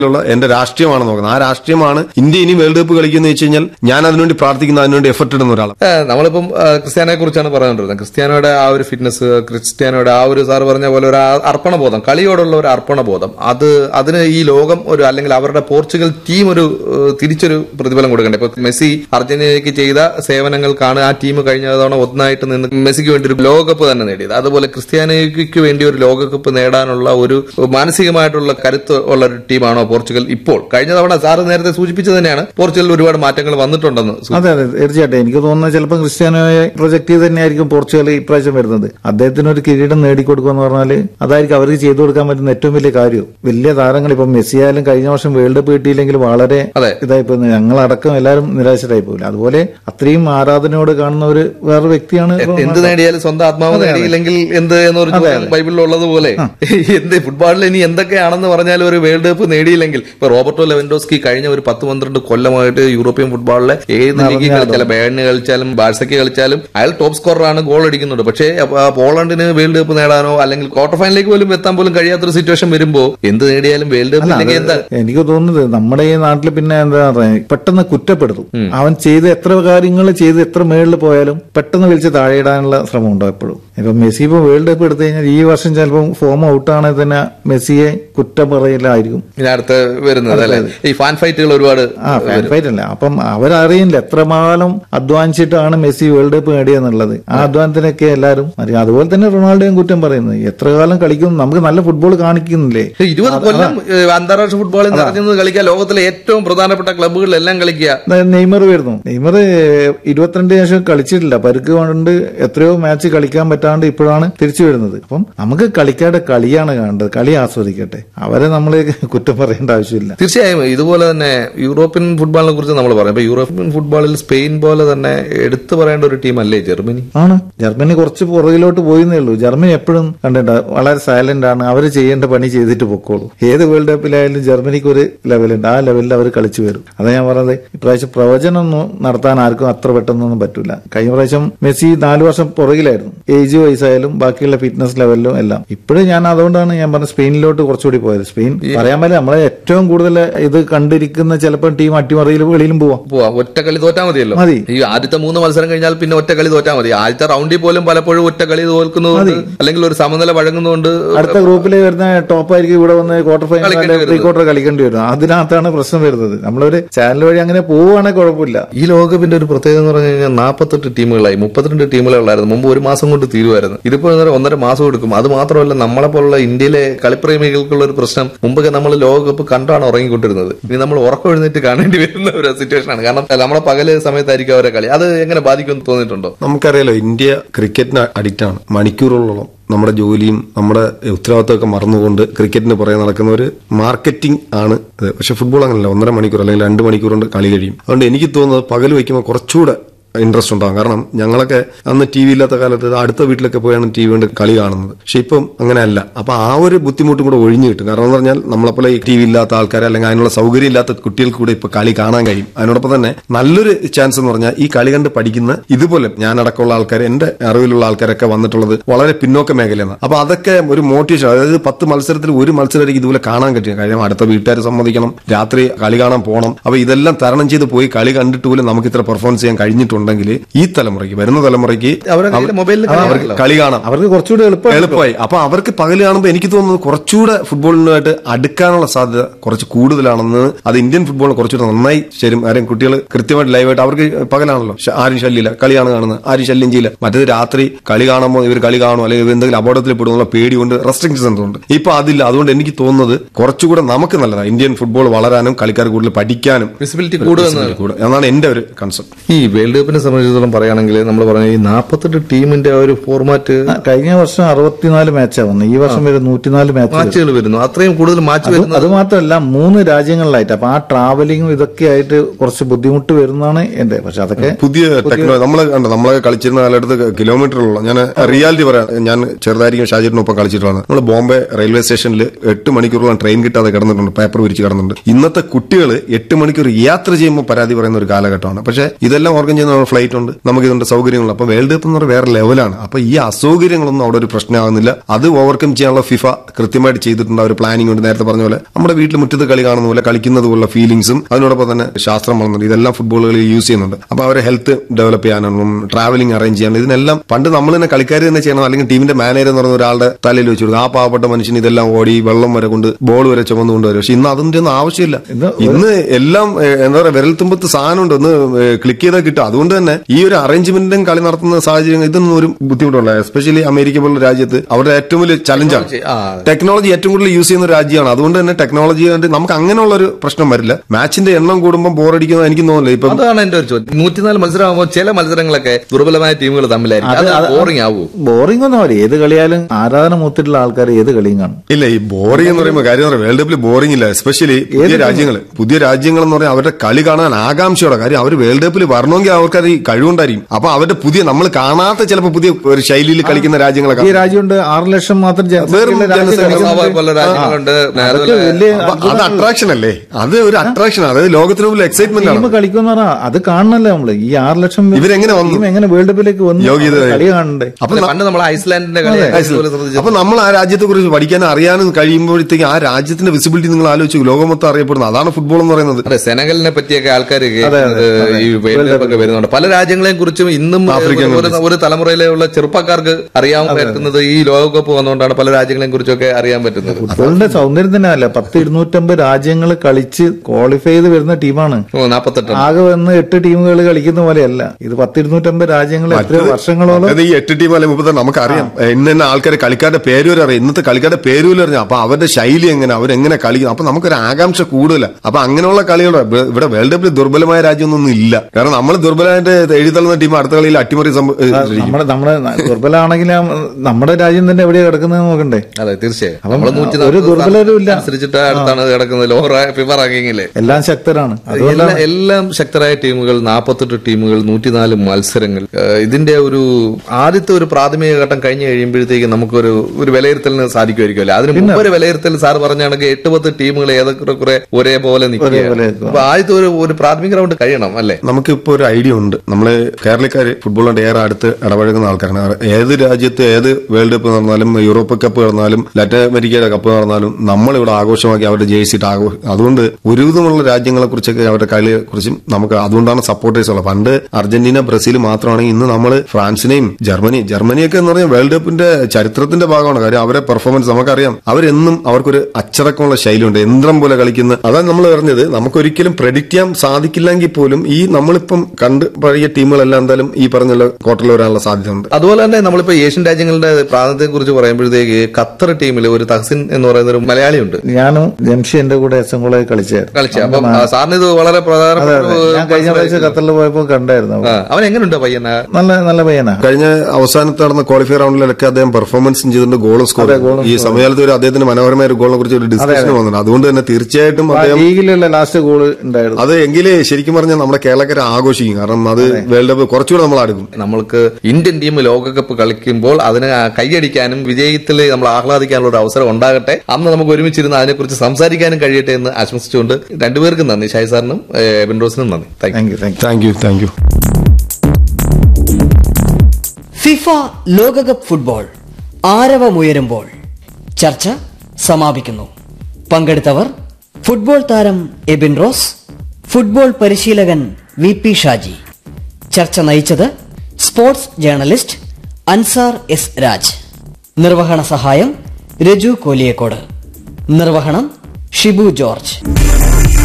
ുള്ള എന്റെ രാഷ്ട്രീയമാണ് നോക്കുന്നത് ആ രാഷ്ട്രീയമാണ് ഇന്ത്യ ഇനി വേൾഡ് കപ്പ് കളിക്കുന്ന വെച്ച് കഴിഞ്ഞാൽ ഞാൻ അതിനുവേണ്ടി പ്രാർത്ഥിക്കുന്ന അതിനുവേണ്ടി എഫർട്ട് ഇടുന്ന ഒരാൾ ഏ, നമ്മളിപ്പം ആ, ക്രിസ്ത്യാനോയെ കുറിച്ചാണ് പറഞ്ഞുകൊണ്ടിരുന്നത് ക്രിസ്ത്യാനോയുടെ ആ ഒരു ഫിറ്റ്നസ് ക്രിസ്ത്യാനോയുടെ ആ ഒരു സാർ പറഞ്ഞ പോലെ ഒരു ആ- അർപ്പണബോധം കളിയോടുള്ള ഒരു അർപ്പണബോധം അത് അതിന് ഈ ലോകം ഒരു അല്ലെങ്കിൽ അവരുടെ പോർച്ചുഗൽ ടീം ഒരു ഏ, തിരിച്ചൊരു പ്രതിഫലം കൊടുക്കണ്ടേ ഇപ്പൊ മെസ്സി അർജന്റീനയ്ക്ക് ചെയ്ത സേവനങ്ങൾക്കാണ് ആ ടീം കഴിഞ്ഞ തവണ ഒന്നായിട്ട് നിന്ന് മെസ്സിക്ക് വേണ്ടി ഒരു ലോകകപ്പ് തന്നെ നേടിയത് അതുപോലെ ക്രിസ്ത്യാനോയ്ക്ക് വേണ്ടി ഒരു ലോകകപ്പ് നേടാനുള്ള ഒരു മാനസികമായിട്ടുള്ള കരുത്ത് ഉള്ള ഒരു ടീമാണോ പോർച്ചുഗൽ ഇപ്പോൾ കഴിഞ്ഞ തവണ സാറ് നേരത്തെ സൂചിപ്പിച്ചത് തന്നെയാണ് പോർച്ചുഗലിൽ ഒരുപാട് മാറ്റങ്ങൾ വന്നിട്ടുണ്ടെന്ന് സൂ- അതെ അതെ തീർച്ചയായിട്ടും എനിക്ക് തോന്നുന്നത് ചിലപ്പോൾ ക്രിസ്ത്യാനോയെ പ്രൊജക്ട് ചെയ്ത് തന്നെയായിരിക്കും പോർച്ചുഗൽ ഇപ്രാവശ്യം വരുന്നത് അദ്ദേഹത്തിന് ഒരു കിരീടം നേടിക്കൊടുക്കുക എന്ന് പറഞ്ഞാൽ അതായിരിക്കും അവർക്ക് ചെയ്തു കൊടുക്കാൻ പറ്റുന്ന ഏറ്റവും വലിയ കാര്യം വലിയ താരങ്ങൾ ഇപ്പം മെസ്സി ആയാലും കഴിഞ്ഞ വർഷം വേൾഡ് കപ്പ് കിട്ടിയില്ലെങ്കിൽ വളരെ അതെ. ഇതായി പോകുന്നു ഞങ്ങളടക്കം എല്ലാവരും നിരാശരായി പോകില്ല അതുപോലെ അത്രയും ആരാധനയോട് കാണുന്ന ഒരു വേറെ വ്യക്തിയാണ് ഇപ്പൊ എന്ത് നേടിയാലും സ്വന്തം ആത്മാവ് നേടിയില്ലെങ്കിൽ എന്ത് എന്നൊരു ചോദ്യം ബൈബിളിൽ ഉള്ളതുപോലെ എന്ത് ഫുട്ബോളിൽ ഇനി എന്തൊക്കെയാണെന്ന് പറഞ്ഞാലും ഒരു വേൾഡ് കപ്പ് നേടിയില്ലെങ്കിൽ ഇപ്പൊ റോബർട്ടോ ലെവൻഡോസ്കി കഴിഞ്ഞ ഒരു പത്ത് പന്ത്രണ്ട് കൊല്ലമായിട്ട് യൂറോപ്യൻ ഫുട്ബോളിലെ ഏത് ലീഗ് കളിച്ചാലും ബേണിന് കളിച്ചാലും ബാഴ്സയ്ക്ക് കളിച്ചാലും അയാൾ ടോപ്പ് സ്കോററാണ് ഗോൾ അടിക്കുന്നുണ്ട് പക്ഷേ അപ്പൊ ആ പോളണ്ടിന് വേൾഡ് കപ്പ് നേടാനോ അല്ലെങ്കിൽ ക്വാർട്ടർ ഫൈനലിലേക്ക് പോലും എത്താൻ പോലും കഴിയാത്തൊരു സിറ്റുവേഷൻ വരുമ്പോൾ എന്ത് നേടിയാലും വേൾഡ് കപ്പ് ഇല്ലെങ്കിൽ എന്താ എനിക്ക് തോന്നുന്നത് നമ്മുടെ ഈ നാട്ടിൽ പിന്നെ എന്താ പറയാ പെട്ടെന്ന് കുറ്റപ്പെടുത്തും അവൻ ചെയ്ത് എത്ര കാര്യങ്ങൾ ചെയ്ത് എത്ര മേളിൽ പോയാലും പെട്ടെന്ന് വിളിച്ച് താഴെയിടാനുള്ള ശ്രമം ഉണ്ടോ എപ്പോഴും ഇപ്പൊ മെസ്സി ഇപ്പൊ വേൾഡ് കപ്പ് എടുത്തു കഴിഞ്ഞാൽ ഈ വർഷം ചിലപ്പോൾ ഫോം ഔട്ടാണെങ്കിൽ തന്നെ മെസ്സിയെ കുറ്റം പറയില്ലായിരിക്കും ഇനി അടുത്ത് വരുന്നത് അല്ലെ ഈ ഫാൻ ഫൈറ്റുകൾ ഒരുപാട് ആ ഫാൻ ഫൈറ്റ് അല്ല അപ്പം അവരറിയില്ല എത്രമാനം അധ്വാനിച്ചിട്ടാണ് മെസ്സി വേൾഡ് കപ്പ് നേടിയെന്നുള്ളത് ആ അധ്വാനത്തിനൊക്കെ എല്ലാവരും അറിയാം അതുപോലെ തന്നെ റൊണാൾഡോയും കുറ്റം പറയുന്നത് എത്ര കാലം കളിക്കും നമുക്ക് നല്ല ഫുട്ബോൾ കാണിക്കുന്നില്ലേ ഇരുപത് കൊല്ലം ഏഹ്, അന്താരാഷ്ട്ര ഫുട്ബോളിൽ നിറഞ്ഞത് കളിക്കുക ലോകത്തിലെ ഏറ്റവും പ്രധാനപ്പെട്ട ക്ലബ്ബുകളിലെല്ലാം കളിക്കുക അതായത് നെയ്മർ വരുന്നു നെയ്മർ ഇരുപത്തിരണ്ട് ശേഷം കളിച്ചിട്ടില്ല പരുക്ക് കൊണ്ട് എത്രയോ മാച്ച് കളിക്കാൻ പറ്റാണ്ട് ഇപ്പോഴാണ് തിരിച്ചു വരുന്നത് അപ്പം നമുക്ക് കളിക്കാരുടെ കളിയാണ് കാണേണ്ടത് കളി ആസ്വദിക്കട്ടെ അവരെ നമ്മൾ കുറ്റം പറയേണ്ട ആവശ്യമില്ല തീർച്ചയായും ഇതുപോലെ തന്നെ യൂറോപ്യൻ ഫുട്ബോളിനെ കുറിച്ച് നമ്മൾ പറയാം ഇപ്പൊ യൂറോപ്യൻ ഫുട്ബോളിൽ സ്പെയിൻ പോലെ തന്നെ എടുത്തു പറയേണ്ട ഒരു ടീമല്ലേ ജർമ്മനി ആണ് ജർമ്മനി കുറച്ച് പുറകിലോട്ട് പോയിന്നേ ഉള്ളൂ ജർമ്മനി എപ്പോഴും കണ്ടിട്ട് വളരെ സൈലന്റ് ആണ് അവർ ചെയ്യേണ്ട പണി ചെയ്തിട്ട് പൊക്കോളൂ ഏത് വേൾഡ് കപ്പിലായാലും ജർമ്മനിക്ക് ഒരു ലെവലുണ്ട് ആ ലെവലിൽ അവർ കളിച്ചു വരും അതാ ഞാൻ പറഞ്ഞത് ഇപ്രാവശ്യം പ്രവചനം ഒന്നും നടത്താൻ ആർക്കും അത്ര പെട്ടെന്നൊന്നും പറ്റൂല കഴിഞ്ഞ പ്രാവശ്യം മെസ്സി നാല് വർഷം പുറകിലായിരുന്നു ഏജ് വയസ്സായാലും ബാക്കിയുള്ള ഫിറ്റ്നസ് ലെവലിലും എല്ലാം ഇപ്പോഴും ഞാൻ അതുകൊണ്ടാണ് ഞാൻ പറഞ്ഞ സ്പെയിനിലോട്ട് കുറച്ചുകൂടി പോയത് സ്പെയിൻ പറയാൻ പറ്റില്ല നമ്മളെ ഏറ്റവും കൂടുതൽ ഇത് കണ്ടിരിക്കുന്ന ചിലപ്പോൾ ടീം അട്ടിമറിയിലും വെളിയിലും പോവാം പോവാ ഒറ്റ കളി തോറ്റാ മതിയല്ലോ മതി. ഈ ആദ്യത്തെ മൂന്ന് മത്സരം കഴിഞ്ഞാൽ പിന്നെ ഒറ്റ കളി തോറ്റാ മതി ആദ്യത്തെ റൗണ്ടിൽ പോലും പലപ്പോഴും ഒറ്റ കളി തോൽക്കുന്നതുകൊണ്ട് അല്ലെങ്കിൽ ഒരു സമനില വഴങ്ങുന്നതുകൊണ്ട് അടുത്ത ഗ്രൂപ്പിൽ വരുന്ന ടോപ്പ് ആയിരിക്കും ഇവിടെ വന്ന് ക്വാർട്ടർ ഫൈനൽ കളിക്കേണ്ടി പ്രീ ക്വാർട്ടർ കളിക്കേണ്ടി വരും അതിനകത്താണ് പ്രശ്നം വരുന്നത് നമ്മളൊരു ചാനൽ വഴി അങ്ങനെ പോവുകയാണെങ്കിൽ കുഴപ്പമില്ല ഈ ലോകകപ്പിന്റെ ഒരു പ്രത്യേകത എന്ന് പറഞ്ഞു കഴിഞ്ഞാൽ നാൽപ്പത്തെട്ട് ടീമുകളായി മുപ്പത്തിരണ്ട് ടീമുകളെ ഉള്ളായിരുന്നു മുമ്പ് ഒരു മാസം കൊണ്ട് തീരുമായിരുന്നു ഇതിപ്പോ ഒന്നര ഒന്നര മാസം എടുക്കും അത് മാത്രമല്ല നമ്മളെ പോലുള്ള ഇന്ത്യയിലെ കളിപ്രേമികൾക്കുള്ള ഒരു പ്രശ്നം മുമ്പൊക്കെ നമ്മൾ ലോകകപ്പ് കണ്ടാണ് ഉറങ്ങിക്കൊണ്ടിരുന്നത് ഇനി നമ്മൾ ഉറക്കം എഴുന്നേറ്റ് കാണേണ്ടി വരുന്ന ഒരു സിറ്റുവേഷൻ ആണ് കാരണം നമ്മളെ പകല് സമയത്തായിരിക്കും അവരെ കളി അത് എങ്ങനെ ബാധിക്കുമെന്ന് തോന്നിയിട്ടുണ്ടോ നമുക്കറിയാലോ ഇന്ത്യ ക്രിക്കറ്റിന് അഡിക്റ്റ് ആണ് മണിക്കൂറുകളോളം നമ്മുടെ ജോലിയും നമ്മുടെ ഉത്തരവാദിത്തമൊക്കെ മറന്നുകൊണ്ട് ക്രിക്കറ്റിന് പുറകെ നടക്കുന്ന ഒരു മാർക്കറ്റിംഗ് ആണ് ഇത് പക്ഷെ ഫുട്ബോൾ അങ്ങനെയല്ല ഒന്നര മണിക്കൂർ അല്ലെങ്കിൽ രണ്ട് മണിക്കൂർ കൊണ്ട് കളി കഴിയും അതുകൊണ്ട് എനിക്ക് തോന്നുന്നത് പകൽ വയ്ക്കുമ്പോൾ കുറച്ചുകൂടെ ഇൻട്രസ്റ്റ് ഉണ്ടാകും കാരണം ഞങ്ങളൊക്കെ അന്ന് ടി വി ഇല്ലാത്ത കാലത്ത് അടുത്ത വീട്ടിലൊക്കെ പോയാണ് ടി വി കൊണ്ട് കളി കാണുന്നത് പക്ഷെ ഇപ്പം അങ്ങനെയല്ല അപ്പൊ ആ ഒരു ബുദ്ധിമുട്ടും കൂടെ ഒഴിഞ്ഞു കിട്ടും കാരണം എന്ന് പറഞ്ഞാൽ നമ്മളെപ്പോലെ ഈ ടി വി ഇല്ലാത്ത ആൾക്കാർ അല്ലെങ്കിൽ അതിനുള്ള സൗകര്യം ഇല്ലാത്ത കുട്ടികൾക്ക് കൂടെ ഇപ്പൊ കളി കാണാൻ കഴിയും അതിനോടൊപ്പം തന്നെ നല്ലൊരു ചാൻസ് എന്ന് പറഞ്ഞാൽ ഈ കളി കണ്ട് പഠിക്കുന്ന ഇതുപോലെ ഞാനടക്കമുള്ള ആൾക്കാർ എന്റെ അറിവിലുള്ള ആൾക്കാരൊക്കെ വന്നിട്ടുള്ളത് വളരെ പിന്നോക്ക മേഖലയാണ് അപ്പൊ അതൊക്കെ ഒരു മോട്ടിവേഷൻ അതായത് പത്ത് മത്സരത്തിൽ ഒരു മത്സരമായിരിക്കും ഇതുപോലെ കാണാൻ പറ്റും കാര്യം അടുത്ത വീട്ടുകാർ സമ്മതിക്കണം രാത്രി കളി കാണാൻ പോകണം അപ്പൊ ഇതെല്ലാം തരണം ചെയ്ത് പോയി കളി കണ്ടിട്ട് പോലും നമുക്ക് ഇത്ര പെർഫോമൻസ് ചെയ്യാൻ കഴിഞ്ഞിട്ടുണ്ടെങ്കിൽ ഈ തലമുറയ്ക്ക് വരുന്ന തലമുറയ്ക്ക് അവരുടെ കയ്യിൽ മൊബൈലിൽ കളി അവർക്ക് കളി കാണാം അവർക്ക് കുറച്ചുകൂടി എളുപ്പം എളുപ്പമായി അപ്പൊ അവർക്ക് പകല് കാണുമ്പോൾ എനിക്ക് തോന്നുന്നത് കുറച്ചുകൂടെ ഫുട്ബോളിനുമായിട്ട് അടുക്കാനുള്ള സാധ്യത കുറച്ച് കൂടുതലാണെന്ന് അത് ഇന്ത്യൻ ഫുട്ബോളിന് കുറച്ചുകൂടെ നന്നായി ചേരും കാര്യം കുട്ടികൾ കൃത്യമായിട്ട് ലൈവായിട്ട് അവർക്ക് പകലാണല്ലോ ശ- ആരും ശല്യമില്ല കളിയാണ് കാണുന്നത് ആരും ശല്യം ചെയ്യില്ല മറ്റേത് രാത്രി കളി കാണുമ്പോൾ ഇവർ കളി കാണുമോ അല്ലെങ്കിൽ ഇവർ എന്തെങ്കിലും അപകടത്തിൽ പെടുന്നുള്ള പേടി കൊണ്ട് റെസ്ട്രിക്ഷൻസ് എന്തുകൊണ്ട് ഇപ്പൊ അതില്ല അതുകൊണ്ട് എനിക്ക് തോന്നുന്നത് കുറച്ചുകൂടെ നമുക്ക് നല്ലതാണ് ഇന്ത്യൻ ഫുട്ബോൾ വളരാനും കളിക്കാർ കൂടുതൽ പഠിക്കാനും വിസിബിലിറ്റി കൂടുമെന്ന് കൂടും എന്നാണ് എന്റെ ഒരു കൺസെപ്റ്റ് ഈ വേൾഡ് കപ്പിനെ സംബന്ധിച്ചിടത്തോളം പറയുകയാണെങ്കിൽ നമ്മൾ പറഞ്ഞ ഈ നാൽപ്പത്തെട്ട് ടീമിന്റെ ഒരു ഫോർമാറ്റ് ആ, കഴിഞ്ഞ വർഷം അറുപത്തിനാല് മാച്ചാ വന്നത് ഈ വർഷം വരെ നൂറ്റിനാല് മാച്ച് മാച്ചുകൾ വരുന്നു അത്രയും കൂടുതൽ മാച്ച് വരുന്നത് അത് മാത്രമല്ല മൂന്ന് രാജ്യങ്ങളിലായിട്ട് അപ്പൊ ആ ട്രാവലിങ്ങും ഇതൊക്കെ ആയിട്ട് കുറച്ച് ബുദ്ധിമുട്ട് വരുന്നതാണ് എന്റെ പക്ഷെ അതൊക്കെ പുതിയ ടെക്നോളജി നമ്മളെ കണ്ടോ നമ്മളെ കളിച്ചിരുന്ന കാലഘട്ടത്ത് കിലോമീറ്ററുള്ള ഞാൻ റിയാലിറ്റി പറയാം ഞാൻ ചെറുതായിരിക്കും ഷാജിറിനൊപ്പം കളിച്ചിട്ടാണ് നമ്മൾ ബോംബെ റെയിൽവേ സ്റ്റേഷനിൽ എട്ട് മണിക്കൂറോളം ട്രെയിൻ കിട്ടാതെ കിടന്നിട്ടുണ്ട് പേപ്പർ വിരിച്ച് കിടന്നിട്ടുണ്ട് ഇന്നത്തെ കുട്ടികൾ എട്ട് മണിക്കൂർ യാത്ര ചെയ്യുമ്പോൾ പരാതി പറയുന്ന ഒരു കാലഘട്ടമാണ് പക്ഷേ ഇതെല്ലാം ഓർഗൻ ചെയ്യുന്ന നമ്മൾ ഫ്ലൈറ്റ് ഉണ്ട് നമുക്ക് ഇതിന്റെ സൗകര്യങ്ങളുണ്ട് അപ്പൊ വേൾഡ് കപ്പ് എന്ന് പറഞ്ഞാൽ വേറെ ലെവലാണ് അപ്പൊ ഈ അസൗകര്യങ്ങളൊന്നും അവിടെ ഒരു പ്രശ്നമാകുന്നില്ല അത് ഓവർകം ചെയ്യാനുള്ള ഫിഫ കൃത്യമായിട്ട് ചെയ്തിട്ടുണ്ട് അവർ പ്ലാനിംഗ് ഉണ്ട് നേരത്തെ പറഞ്ഞ പോലെ നമ്മുടെ വീട്ടിൽ മുറ്റത്ത് കളി കാണുന്ന പോലെ കളിക്കുന്നത് പോലുള്ള ഫീലിംഗ്സും അതിനോടൊപ്പം തന്നെ ശാസ്ത്രം വളർന്നുണ്ട് ഇതെല്ലാം ഫുട്ബോളുകളിൽ യൂസ് ചെയ്യുന്നുണ്ട് അപ്പൊ അവരെ ഹെൽത്ത് ഡെവലപ്പ് ചെയ്യാനും ട്രാവലിംഗ് അറേഞ്ച് ചെയ്യാനും ഇതിനെല്ലാം പണ്ട് നമ്മൾ തന്നെ കളിക്കാർ തന്നെ ചെയ്യണം അല്ലെങ്കിൽ ടീമിന്റെ മാനേജർ എന്ന് പറയുന്ന ഒരാളുടെ തലയിൽ വെച്ചു കൊടുക്കും ആ പാവപ്പെട്ട മനുഷ്യന് ഇതെല്ലാം ഓടി വെള്ളം വരെ കൊണ്ട് ബോൾ വരെ ചുമന്നു കൊണ്ടുവരും പക്ഷെ ഇന്ന് അതിന്റെ ഒന്നും ആവശ്യമില്ല ഇന്ന് എല്ലാം ഏഹ്, എന്താ പറയുക വിരൽത്തുമ്പത്ത് സാധനമുണ്ട് ഒന്ന് ക്ലിക്ക് ചെയ്താൽ കിട്ടും അതുകൊണ്ട് തന്നെ ഈ ഒരു അറേഞ്ച്മെന്റും കളി നടത്തുന്ന സാഹചര്യം ഇതൊന്നും ഒരു ബുദ്ധിമുട്ടുള്ള എസ്പെഷ്യലി അമേരിക്ക പോലുള്ള രാജ്യത്ത് അവരുടെ ഏറ്റവും വലിയ ചലഞ്ചാണ് ആ. ടെക്നോളജി ഏറ്റവും കൂടുതൽ യൂസ് ചെയ്യുന്ന ഒരു രാജ്യമാണ് അതുകൊണ്ട് തന്നെ ടെക്നോളജി കൊണ്ട് നമുക്ക് അങ്ങനെയുള്ള ഒരു പ്രശ്നം വരില്ല മാച്ചിന്റെ എണ്ണം കൂടുമ്പോൾ ബോറടിക്കുന്നത് എനിക്ക് തോന്നുന്നില്ല ഇപ്പം അതാണ് എന്റെ ഒരു ചോദ്യം നൂറ്റിനാല് മത്സരമാകുമ്പോൾ ചില മത്സരങ്ങളൊക്കെ ദുർബലമായ ടീമുകൾ തമ്മിലായിരിക്കും അത് ബോറിംഗ് ആവൂ ബോറിംഗ് ഒന്നും ആവില്ല ഏത് കളിയാലും ആരാധന മൂത്തിട്ടുള്ള ആൾക്കാർ ഏത് കളിയും കാണും ഇല്ല ഈ ബോറിംഗ് എന്ന് പറയുമ്പോൾ കാര്യം എന്ന് വേൾഡ് കപ്പിൽ ബോറിംഗ് ഇല്ല എസ്പെഷ്യലി പുതിയ രാജ്യങ്ങൾ പുതിയ രാജ്യങ്ങൾ എന്ന് പറഞ്ഞാൽ അവരുടെ കളി കാണാൻ ആകാംക്ഷയോടെ കാര്യം അവർ വേൾഡ് കപ്പിൽ വരണമെങ്കിൽ അവർക്ക് അത് കഴിവുണ്ടായിരിക്കും അപ്പൊ അവരുടെ പുതിയ നമ്മൾ കാണാത്ത ചിലപ്പോൾ പുതിയ ഒരു ശൈലിയിൽ കളിക്കുന്ന രാജ്യങ്ങളൊക്കെ ഈ രാജ്യമുണ്ട് ആറ് ലക്ഷം മാത്രം വെറും ജനസംഖ്യയുള്ള രാജ്യം ജനസംഖ്യ. കളിക്കുന്നുണ്ട്. പല രാജ്യങ്ങളുണ്ട് അതൊക്കെ വലിയ അപ്പൊ അത് അട്രാക്ഷൻ അല്ലേ അത് ഒരു അട്രാക്ഷൻ അതായത് ലോകത്തിന് മുമ്പിൽ എക്സൈറ്റ്മെന്റ് ടീം ആണ് കളിക്കുന്ന പറഞ്ഞാൽ അത് കാണണല്ലേ നമ്മള് ഈ ആറ് ലക്ഷം പേര് ഇവരെങ്ങനെ വന്നു? ടീം എങ്ങനെ വേൾഡ് കപ്പിലേക്ക് വന്നു യോഗ്യത കളി കാണണ്ടേ അപ്പൊ അല്ല, പണ്ട് നമ്മൾ ഐസ്ലാൻഡിന്റെ കളി ഇതുപോലെ ശ്രദ്ധിച്ചു അപ്പൊ നമ്മൾ ആ രാജ്യത്തെ കുറിച്ച് പഠിക്കാനും അറിയാനും കഴിയുമ്പോഴത്തേക്ക് ആ രാജ്യത്തിന്റെ വിസിബിലിറ്റി നിങ്ങൾ ആലോചിച്ചു ലോകം മൊത്തം അറിയപ്പെടുന്നത് അതാണ് ഫുട്ബോൾ എന്ന് പറയുന്നത് അതെ സെനഗലിനെ പറ്റിയൊക്കെ ആൾക്കാർ ഈ വേൾഡ് കപ്പ് ഒക്കെ വരുന്നുണ്ട് പല രാജ്യങ്ങളെയും കുറിച്ചും ഇന്നും ആഫ്രിക്കൻ ഒരു- ഒരു തലമുറയിലുള്ള ചെറുപ്പക്കാർക്ക് അറിയാൻ പറ്റുന്നത് ഈ ലോകകപ്പ് വന്നുകൊണ്ടാണ് പല രാജ്യങ്ങളെയും കുറിച്ചൊക്കെ അറിയാൻ പറ്റുന്നത് ഫുട്ബോളിന്റെ സൗന്ദര്യം തന്നെ അല്ല പത്ത് ഇരുന്നൂറ്റമ്പത് രാജ്യങ്ങൾ കളിച്ച് ക്വാളിഫൈ ചെയ്ത് വരുന്ന ടീമാണ് ഓ നാപ്പത്തെട്ട് ആകെ വന്ന് എട്ട് ടീമുകൾ കളിക്കുന്ന പോലെയല്ല ഇത് പത്ത് ഇരുന്നൂറ്റമ്പത് രാജ്യങ്ങൾ എത്ര വർഷങ്ങളോളം അത് ഈ എട്ട് ടീം അല്ലെങ്കിൽ മുപ്പത്തി നമുക്കറിയാം ഇന്ന ഇന്ന ആൾക്കാരെ കളിക്കാരുടെ പേര് വരെ അറിയാം ഇന്നത്തെ കളിക്കാരുടെ പേര് പോലും അറിയാം അപ്പൊ അവരുടെ ശൈലി എങ്ങനെ അവരെങ്ങനെ കളിക്കും അപ്പൊ നമുക്കൊരു ആകാംക്ഷ കൂടുതല അപ്പൊ അങ്ങനെയുള്ള കളികളുടെ ഇവ- ഇവിടെ വേൾഡ് കപ്പിൽ ദുർബലമായ രാജ്യമൊന്നും ഇല്ല കാരണം നമ്മൾ ദുർബലമായിട്ട് എഴുതി തള്ളുന്ന ടീം അടുത്ത കളിയിൽ അട്ടിമറി സംഭ- ഏ, ഇരിക്കും. നമ്മുടെ നമ്മുടെ ദുർബലാണെങ്കിൽ നമ്മുടെ രാജ്യം തന്നെ എവിടെയാ കിടക്കുന്നത് നോക്കണ്ടേ അതെ തീർച്ചയായും നമ്മൾ നൂറ്റി ഒരു ദുർബലരും ഇല്ല. അനുസരിച്ചിട്ട് അടുത്താണ് കിടക്കുന്നത് ലോവർ ഫിഫ റാങ്കിങ്ങില് എല്ലാം ശക്തരാണ് എല്ലാ എല്ലാം ശക്തരായ ടീമുകൾ നാൽപ്പത്തെട്ട് ടീമുകൾ നൂറ്റിനാല് മത്സരങ്ങൾ ഏഹ് ഇതിന്റെ ഒരു ആദ്യത്തെ ഒരു പ്രാഥമിക ഘട്ടം കഴിഞ്ഞ് കഴിയുമ്പോഴത്തേക്ക് നമുക്കൊരു ഒരു വിലയിരുത്തലിന് സാധിക്കുമായിരിക്കുമല്ലോ അതിന് മുമ്പ് ഒരു വിലയിരുത്തൽ സാർ പറഞ്ഞാണെങ്കിൽ എട്ട് പത്ത് ടീമുകൾ ഏതൊക്കെ കുറെ ഒരേപോലെ നിൽക്കുക ഒരേപോലെ നിൽക്കുക. അപ്പൊ ആദ്യത്തെ ഒരു ഒരു പ്രാഥമിക റൗണ്ട് കഴിയണം അല്ലേ നമുക്കിപ്പോ ഒരു ഐഡിയ ഉണ്ട് നമ്മള് കേരളക്കാര് ഫുട്ബോളിന്റെ ഏറെ അടുത്ത് ഇടപഴകുന്ന ആൾക്കാരാണ് ഏത് രാജ്യത്ത് ഏത് വേൾഡ് കപ്പ് നടന്നാലും യൂറോപ്പ് കപ്പ് നടന്നാലും ലാറ്റിൻ അമേരിക്കയുടെ കപ്പ് നടന്നാലും നമ്മളിവിടെ ആഘോഷമാക്കി അവരുടെ ജയിച്ചിട്ട് ആഘോഷം അതുകൊണ്ട് ഒരുവിധമുള്ള രാജ്യങ്ങളെ കുറിച്ചൊക്കെ അവരുടെ കളിയെ കുറിച്ചും നമുക്ക് അതുകൊണ്ടാണ് സപ്പോർട്ടേഴ്സ് ഉള്ളത് പണ്ട് അർജന്റീന ബ്രസീൽ മാത്രമാണെങ്കിൽ ഇന്ന് നമ്മൾ ഫ്രാൻസിനെയും ജർമ്മനി ജർമ്മനിയൊക്കെ എന്ന് പറഞ്ഞാൽ വേൾഡ് കപ്പിന്റെ ചരിത്രത്തിന്റെ ഭാഗമാണ് കാര്യം അവരെ പെർഫോമൻസ് നമുക്കറിയാം അവരെന്നും അവർക്കൊരു അച്ചടക്കമുള്ള ശൈലിയുണ്ട് യന്ത്രം പോലെ കളിക്കുന്ന അതാണ് നമ്മൾ പറഞ്ഞത് നമുക്കൊരിക്കലും പ്രഡിക്റ്റ് ചെയ്യാൻ സാധിക്കില്ലെങ്കിൽ പോലും ഈ നമ്മളിപ്പം കണ്ട് പഴയ ടീമുകളെല്ലാം എന്തായാലും ഈ പറഞ്ഞ ക്വാർട്ടറിൽ വരാനുള്ള സാധ്യതയുണ്ട് അതുപോലെ തന്നെ നമ്മളിപ്പോ ഏഷ്യൻ രാജ്യങ്ങളുടെ പ്രാതിനിധ്യത്തെ കുറിച്ച് പറയുമ്പോഴത്തേക്ക് ഖത്തർ ടീമിൽ ഒരു തഹസിൻ എന്ന് പറയുന്ന ഒരു മലയാളിയുണ്ട് ഞാനും ജംഷി എന്റെ കൂടെ എസ് എം കോളേജ് കളിച്ചായിരുന്നു കളിച്ച അപ്പം ആ, സാറിന് ഇത് വളരെ അതെ പ്രധാനപ്പെട്ട അതെ ഒരു ഞാൻ കഴിഞ്ഞ പ്രാവശ്യം മത്സരമായിരിക്കും. ഖത്തറിൽ പോയപ്പോ കണ്ടായിരുന്നു ആ, അവൻ എങ്ങനെയുണ്ട് പയ്യന നല്ല നല്ല പയ്യനാ കഴിഞ്ഞ അവസാനത്ത് നടന്ന ക്വാളിഫയർ റൗണ്ടിലൊക്കെ അദ്ദേഹം പെർഫോമൻസും ചെയ്തിട്ടുണ്ട് ഗോളും സ്കോർ ഈ സമയത്ത് ഒരു അദ്ദേഹത്തിന് മനോഹരമായ ഒരു ഗോളിനെ കുറിച്ച് ഒരു ഡിസ്കഷൻ വന്നിട്ടുണ്ട് അതുകൊണ്ട് തന്നെ തീർച്ചയായിട്ടും ആ അദ്ദേഹം ലീഗിലുള്ള ലാസ്റ്റ് ഗോള് ഉണ്ടായിരുന്നു അത് എങ്കിലേ ശരിക്കും പറഞ്ഞാൽ നമ്മുടെ കേരളക്കാരെ ആഘോഷിക്കും കാരണം അത് വേൾഡ് കപ്പ് കുറച്ചുകൂടെ നമ്മൾ അടുക്കും നമ്മൾക്ക് ഇന്ത്യൻ ടീം ലോകകപ്പ് കളിക്കുമ്പോൾ അതിന് കൈയടിക്കാനും വിജയത്തിൽ നമ്മൾ ആഹ്ലാദിക്കാനുള്ള ഒരു അവസരം ഉണ്ടാകട്ടെ അന്ന് നമുക്ക് ഒരുമിച്ചിരുന്ന് അതിനെക്കുറിച്ച് സംസാരിക്കാനും കഴിയട്ടെ എന്ന് ആശംസിച്ചുകൊണ്ട് രണ്ടുപേർക്കും നന്ദി ഷായ് സാറിനും ഏഹ്, എബിൻ റോസിനും നന്ദി thank you thank you thank you thank you FIFA ലോകകപ്പ് ഫുട്ബോൾ ആരവമുയരുമ്പോൾ ചർച്ച സമാപിക്കുന്നു പങ്കെടുത്തവർ ഫുട്ബോൾ താരം എബിൻ റോസ് ഫുട്ബോൾ പരിശീലകൻ വി പി ഷാജി ചർച്ച നയിച്ചത് sports journalist Ansar S Raj നിർവഹണ സഹായം രജു കോലിയക്കോട് നിർവഹണം ഷിബു ജോർജ്